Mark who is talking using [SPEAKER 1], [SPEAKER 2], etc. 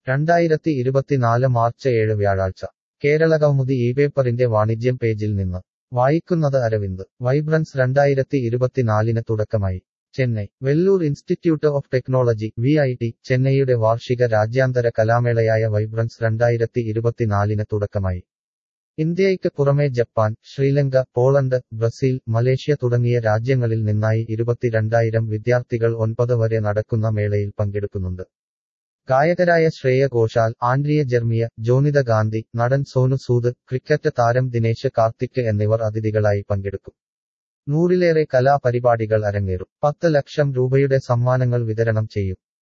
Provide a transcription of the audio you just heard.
[SPEAKER 1] രണ്ടായിരത്തി ഇരുപത്തിനാല് മാർച്ച് ഏഴ് വ്യാഴാഴ്ച കേരള കൗമുദി ഈ പേപ്പറിന്റെ വാണിജ്യം പേജിൽ നിന്ന് വായിക്കുന്നത് അരവിന്ദ് വൈബ്രൻസ് രണ്ടായിരത്തി ഇരുപത്തിനാലിന് തുടക്കമായി Chennai Vellore Institute of Technology V I T ചെന്നൈയുടെ വാർഷിക രാജ്യാന്തര കലാമേളയായ വൈബ്രൻസ് രണ്ടായിരത്തി ഇരുപത്തിനാലിന് തുടക്കമായി ഇന്ത്യയ്ക്ക് പുറമെ Japan Sri Lanka Poland Brazil Malaysia തുടങ്ങിയ രാജ്യങ്ങളിൽ നിന്നായി ഇരുപത്തിരണ്ടായിരം വിദ്യാർത്ഥികൾ ഒൻപത് വരെ നടക്കുന്ന മേളയിൽ പങ്കെടുക്കുന്നുണ്ട് ഗായകരായ ശ്രേയ ഘോഷാൽ ആൻഡ്രിയ ജെർമിയ ജോനിത ഗാന്ധി നടൻ സോനു സൂദ് ക്രിക്കറ്റ് താരം ദിനേശ് കാർത്തിക് എന്നിവർ അതിഥികളായി പങ്കെടുക്കും നൂറിലേറെ കലാപരിപാടികൾ അരങ്ങേറും പത്ത് ലക്ഷം രൂപയുടെ സമ്മാനങ്ങൾ വിതരണം ചെയ്യും